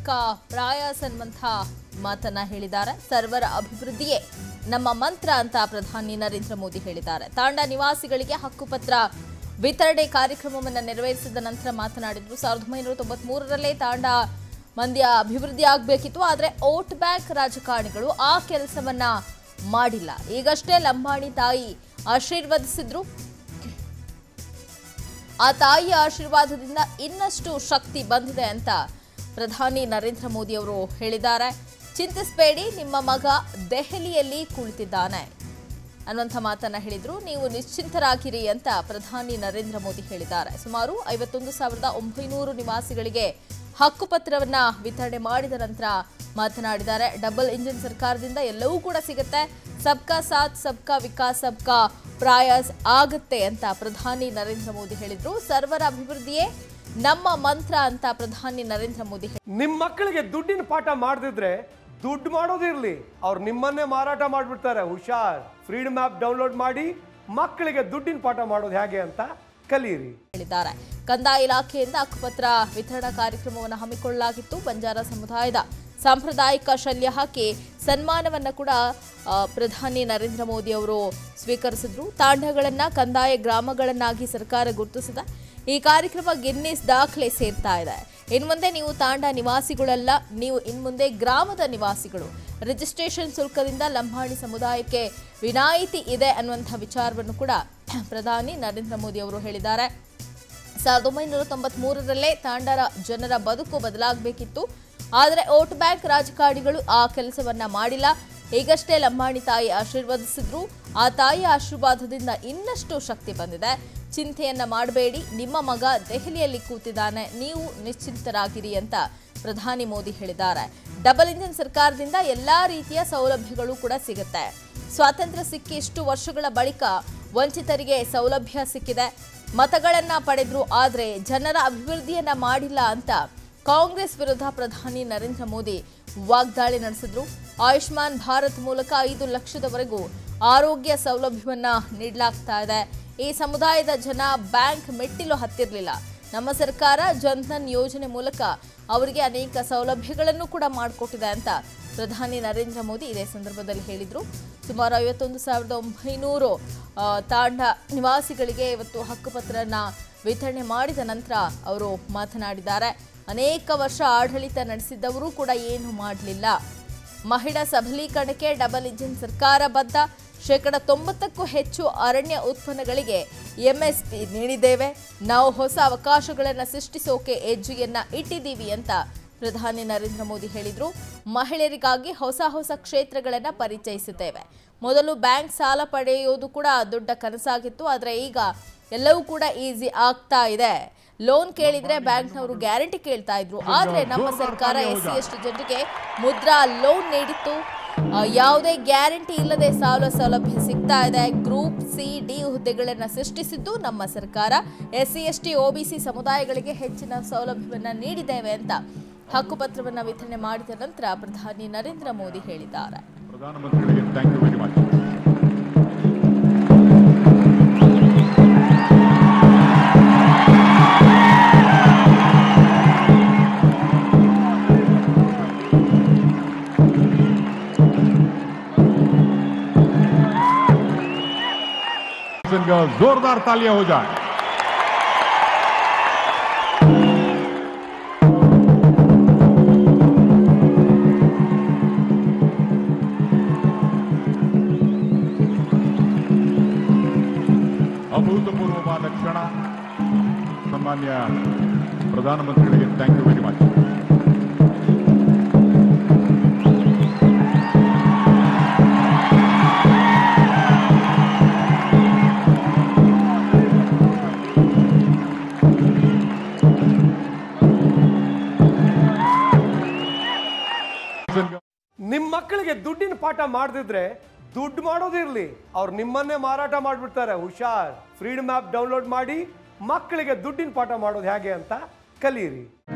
ಸಾಮೂಹಿಕ ಪ್ರಯಾಸ ಅನ್ನುವಂಥ ಮಾತನ್ನ ಹೇಳಿದ್ದಾರೆ ಸರ್ವರ ಅಭಿವೃದ್ಧಿಯೇ ನಮ್ಮ ಮಂತ್ರ ಅಂತ ಪ್ರಧಾನಿ ನರೇಂದ್ರ ಮೋದಿ ಹೇಳಿದ್ದಾರೆ ತಾಂಡ ನಿವಾಸಿಗಳಿಗೆ ಹಕ್ಕುಪತ್ರ ವಿತರಣೆ ಕಾರ್ಯಕ್ರಮವನ್ನು ನೆರವೇರಿಸಿದ ನಂತರ ಮಾತನಾಡಿದ್ರು ಸಾವಿರದ ಒಂಬೈನೂರ ತೊಂಬತ್ಮೂರರಲ್ಲೇ ತಾಂಡ ಮಂದ್ಯ ಅಭಿವೃದ್ಧಿ ಆಗಬೇಕಿತ್ತು ಆದರೆ ಓಟ್ ಬ್ಯಾಂಕ್ ರಾಜಕಾರಣಿಗಳು ಆ ಕೆಲಸವನ್ನ ಮಾಡಿಲ್ಲ ಈಗಷ್ಟೇ ಲಂಬಾಣಿ ತಾಯಿ ಆಶೀರ್ವದಿಸಿದ್ರು ಆ ತಾಯಿಯ ಆಶೀರ್ವಾದದಿಂದ ಇನ್ನಷ್ಟು ಶಕ್ತಿ ಬಂದಿದೆ ಅಂತ ಪ್ರಧಾನಿ ನರೇಂದ್ರ ಮೋದಿ ಅವರು ಹೇಳಿದ್ದಾರೆ ಚಿಂತಿಸಬೇಡಿ ನಿಮ್ಮ ಮಗ ದೆಹಲಿಯಲ್ಲಿ ಕುಳಿತಿದ್ದಾನೆ ಅನ್ನುವಂಥ ಮಾತನ್ನ ಹೇಳಿದ್ರು ನೀವು ನಿಶ್ಚಿಂತರಾಗಿರಿ ಅಂತ ಪ್ರಧಾನಿ ನರೇಂದ್ರ ಮೋದಿ ಹೇಳಿದ್ದಾರೆ ಸುಮಾರು ಐವತ್ತೊಂದು ಸಾವಿರದ ಒಂಬೈನೂರು ನಿವಾಸಿಗಳಿಗೆ ಹಕ್ಕುಪತ್ರವನ್ನ ವಿತರಣೆ ಮಾಡಿದ ನಂತರ ಮಾತನಾಡಿದ್ದಾರೆ ಡಬಲ್ ಇಂಜಿನ್ ಸರ್ಕಾರದಿಂದ ಎಲ್ಲವೂ ಕೂಡ ಸಿಗುತ್ತೆ ಸಬ್ಕಾ ಸಾಥ್ ಸಬ್ಕಾ ವಿಕಾಸ್ ಸಬ್ಕಾ ಪ್ರಯಾಸ್ ಆಗುತ್ತೆ ಅಂತ ಪ್ರಧಾನಿ ನರೇಂದ್ರ ಮೋದಿ ಹೇಳಿದ್ರು ಸರ್ವರ ಅಭಿವೃದ್ಧಿಯೇ ನಮ್ಮ ಮಂತ್ರ ಅಂತ ಪ್ರಧಾನಿ ನರೇಂದ್ರ ಮೋದಿ ಹೇಳಿದ್ರು. ನಿಮ್ಮ ಮಕ್ಕಳಿಗೆ ದುಡ್ಡಿನ ಪಾಠ ಮಾಡದಿದ್ರೆ ದುಡ್ಡು ಮಾಡೋದಿರ್ಲಿ ಅವ್ರು ನಿಮ್ಮನ್ನೇ ಮಾರಾಟ ಮಾಡಿಬಿಡ್ತಾರೆ ಹುಷಾರ್ ಫ್ರೀಡಮ್ ಆ್ಯಪ್ ಡೌನ್ಲೋಡ್ ಮಾಡಿ ಮಕ್ಕಳಿಗೆ ದುಡ್ಡಿನ ಪಾಠ ಮಾಡೋದು ಹೇಗೆ ಅಂತ ಕಲೀರಿ ಹೇಳಿದ್ದಾರೆ ಕಂದಾಯ ಇಲಾಖೆಯಿಂದ ಹಕ್ಕುಪತ್ರ ವಿತರಣಾ ಕಾರ್ಯಕ್ರಮವನ್ನು ಹಮ್ಮಿಕೊಳ್ಳಲಾಗಿತ್ತು ಬಂಜಾರ ಸಮುದಾಯದ ಸಾಂಪ್ರದಾಯಿಕ ಶಲ್ಯ ಹಾಕಿ ಸನ್ಮಾನವನ್ನ ಕೂಡ ಆ, ಪ್ರಧಾನಿ ನರೇಂದ್ರ ಮೋದಿ ಅವರು ಸ್ವೀಕರಿಸಿದ್ರು ತಾಂಡಗಳನ್ನ ಕಂದಾಯ ಗ್ರಾಮಗಳನ್ನಾಗಿ ಸರ್ಕಾರ ಗುರುತಿಸಿದೆ ಈ ಕಾರ್ಯಕ್ರಮ ಗಿನ್ನಿಸ್ ದಾಖಲೆ ಸೇರ್ತಾ ಇದೆ ಇನ್ನು ಮುಂದೆ ನೀವು ತಾಂಡ ನಿವಾಸಿಗಳಲ್ಲ ನೀವು ಇನ್ನು ಮುಂದೆ ಗ್ರಾಮದ ನಿವಾಸಿಗಳು ರಿಜಿಸ್ಟ್ರೇಷನ್ ಶುಲ್ಕದಿಂದ ಲಂಬಾಣಿ ಸಮುದಾಯಕ್ಕೆ ವಿನಾಯಿತಿ ಇದೆ ಅನ್ನುವಂಥ ವಿಚಾರವನ್ನು ಕೂಡ ಪ್ರಧಾನಿ ನರೇಂದ್ರ ಮೋದಿ ಅವರು ಹೇಳಿದ್ದಾರೆ ಸಾವಿರದ ಒಂಬೈನೂರ ತೊಂಬತ್ಮೂರರಲ್ಲೇ ತಾಂಡರ ಜನರ ಬದುಕು ಬದಲಾಗಬೇಕಿತ್ತು ಆದರೆ ವೋಟ್ ಬ್ಯಾಂಕ್ ರಾಜಕಾರಣಿಗಳು ಆ ಕೆಲಸವನ್ನ ಮಾಡಿಲ್ಲ ಈಗಷ್ಟೇ ಲಂಬಾಣಿ ತಾಯಿ ಆಶೀರ್ವದಿಸಿದ್ರು ಆ ತಾಯಿಯ ಆಶೀರ್ವಾದದಿಂದ ಇನ್ನಷ್ಟು ಶಕ್ತಿ ಬಂದಿದೆ ಚಿಂತೆಯನ್ನ ಮಾಡಬೇಡಿ ನಿಮ್ಮ ಮಗ ದೆಹಲಿಯಲ್ಲಿ ಕೂತಿದ್ದಾನೆ ನೀವು ನಿಶ್ಚಿಂತರಾಗಿರಿ ಅಂತ ಪ್ರಧಾನಿ ಮೋದಿ ಹೇಳಿದ್ದಾರೆ ಡಬಲ್ ಇಂಜಿನ್ ಸರ್ಕಾರದಿಂದ ಎಲ್ಲಾ ರೀತಿಯ ಸೌಲಭ್ಯಗಳು ಕೂಡ ಸಿಗುತ್ತೆ ಸ್ವಾತಂತ್ರ್ಯ ಸಿಕ್ಕಿ ಇಷ್ಟು ವರ್ಷಗಳ ಬಳಿಕ ವಂಚಿತರಿಗೆ ಸೌಲಭ್ಯ ಸಿಕ್ಕಿದೆ ಮತಗಳನ್ನ ಪಡೆದ್ರು ಆದ್ರೆ ಜನರ ಅಭಿವೃದ್ಧಿಯನ್ನ ಮಾಡಿಲ್ಲ ಅಂತ ಕಾಂಗ್ರೆಸ್ ವಿರುದ್ಧ ಪ್ರಧಾನಿ ನರೇಂದ್ರ ಮೋದಿ ವಾಗ್ದಾಳಿ ನಡೆಸಿದ್ರು ಆಯುಷ್ಮಾನ್ ಭಾರತ್ ಮೂಲಕ ಐದು ಲಕ್ಷದವರೆಗೂ ಆರೋಗ್ಯ ಸೌಲಭ್ಯವನ್ನ ನೀಡಲಾಗ್ತಾ ಇದೆ ಈ ಸಮುದಾಯದ ಜನ ಬ್ಯಾಂಕ್ ಮೆಟ್ಟಿಲು ಹತ್ತಿರಲಿಲ್ಲ ನಮ್ಮ ಸರ್ಕಾರ ಜನ್ಧನ್ ಯೋಜನೆ ಮೂಲಕ ಅವರಿಗೆ ಅನೇಕ ಸೌಲಭ್ಯಗಳನ್ನು ಕೂಡ ಮಾಡಿಕೊಟ್ಟಿದೆ ಅಂತ ಪ್ರಧಾನಿ ನರೇಂದ್ರ ಮೋದಿ ಇದೇ ಸಂದರ್ಭದಲ್ಲಿ ಹೇಳಿದರು ಸುಮಾರು ಐವತ್ತೊಂದು ಸಾವಿರದ ಒಂಬೈನೂರು ಆ, ತಾಂಡ ನಿವಾಸಿಗಳಿಗೆ ಇವತ್ತು ಹಕ್ಕುಪತ್ರನ ವಿತರಣೆ ಮಾಡಿದ ನಂತರ ಅವರು ಮಾತನಾಡಿದ್ದಾರೆ ಅನೇಕ ವರ್ಷ ಆಡಳಿತ ನಡೆಸಿದ್ದವರು ಕೂಡ ಏನು ಮಾಡಲಿಲ್ಲ ಮಹಿಳಾ ಸಬಲೀಕರಣಕ್ಕೆ ಡಬಲ್ ಇಂಜಿನ್ ಸರ್ಕಾರ ಬದ್ಧ ಶೇಕಡ ತೊಂಬತ್ತಕ್ಕೂ ಹೆಚ್ಚು ಅರಣ್ಯ ಉತ್ಪನ್ನಗಳಿಗೆ ಎಂಎಸ್ಪಿ ನೀಡಿದ್ದೇವೆ ನಾವು ಹೊಸ ಅವಕಾಶಗಳನ್ನು ಸೃಷ್ಟಿಸೋಕೆ ಹೆಜ್ಜೆಯನ್ನ ಇಟ್ಟಿದ್ದೀವಿ ಅಂತ ಪ್ರಧಾನಿ ನರೇಂದ್ರ ಮೋದಿ ಹೇಳಿದ್ರು ಮಹಿಳೆಯರಿಗಾಗಿ ಹೊಸ ಹೊಸ ಕ್ಷೇತ್ರಗಳನ್ನು ಪರಿಚಯಿಸಿದ್ದೇವೆ ಮೊದಲು ಬ್ಯಾಂಕ್ ಸಾಲ ಪಡೆಯೋದು ಕೂಡ ದೊಡ್ಡ ಕನಸಾಗಿತ್ತು ಆದರೆ ಈಗ ಎಲ್ಲವೂ ಕೂಡ ಈಸಿ ಆಗ್ತಾ ಇದೆ ಲೋನ್ ಕೇಳಿದ್ರೆ ಬ್ಯಾಂಕ್ನವರು ಗ್ಯಾರಂಟಿ ಕೇಳ್ತಾ ಇದ್ರು ಆದ್ರೆ ನಮ್ಮ ಸರ್ಕಾರ ಎಸ್ ಸಿ ಎಸ್ ಜನರಿಗೆ ಮುದ್ರಾ ಲೋನ್ ನೀಡಿತ್ತು ಆ, ಯಾವುದೇ ಗ್ಯಾರಂಟಿ ಇಲ್ಲದೆ ಸಾಲ ಸೌಲಭ್ಯ ಸಿಗ್ತಾ ಇದೆ ಗ್ರೂಪ್ ಸಿ ಡಿ ಹುದ್ದೆಗಳನ್ನು ಸೃಷ್ಟಿಸಿದ್ದು ನಮ್ಮ ಸರ್ಕಾರ S C S T OBC ಸಮುದಾಯಗಳಿಗೆ ಹೆಚ್ಚಿನ ಸೌಲಭ್ಯವನ್ನು ನೀಡಿದ್ದೇವೆ ಅಂತ ಹಕ್ಕುಪತ್ರವನ್ನು ವಿತರಣೆ ಮಾಡಿದ ನಂತರ ಪ್ರಧಾನಿ ನರೇಂದ್ರ ಮೋದಿ ಹೇಳಿದ್ದಾರೆ ಪ್ರಧಾನಮಂತ್ರಿಗಳಿಗೆ ಥ್ಯಾಂಕ್ ಯು ವೆರಿ ಮಚ್ जोरदार तालियां हो जाए ಅಭೂತಪೂರ್ವವಾದ ಕ್ಷಣ ಸನ್ಮಾನ್ಯ ಪ್ರಧಾನಮಂತ್ರಿಗಳಿಗೆ ಥ್ಯಾಂಕ್ ಯು ವೆರಿ ಮಚ್ ನಿಮ್ಮ ಮಕ್ಕಳಿಗೆ ದುಡ್ಡಿನ ಪಾಠ ಮಾಡದಿದ್ರೆ ದುಡ್ಡು ಮಾಡೋದಿರ್ಲಿ ಅವ್ರು ನಿಮ್ಮನ್ನೇ ಮಾರಾಟ ಮಾಡಿಬಿಡ್ತಾರೆ ಹುಷಾರ್ ಫ್ರೀಡಮ್ ಆ್ಯಪ್ ಡೌನ್ಲೋಡ್ ಮಾಡಿ ಮಕ್ಕಳಿಗೆ ದುಡ್ಡಿನ ಪಾಠ ಮಾಡೋದು ಹೇಗೆ ಅಂತ ಕಲೀರಿ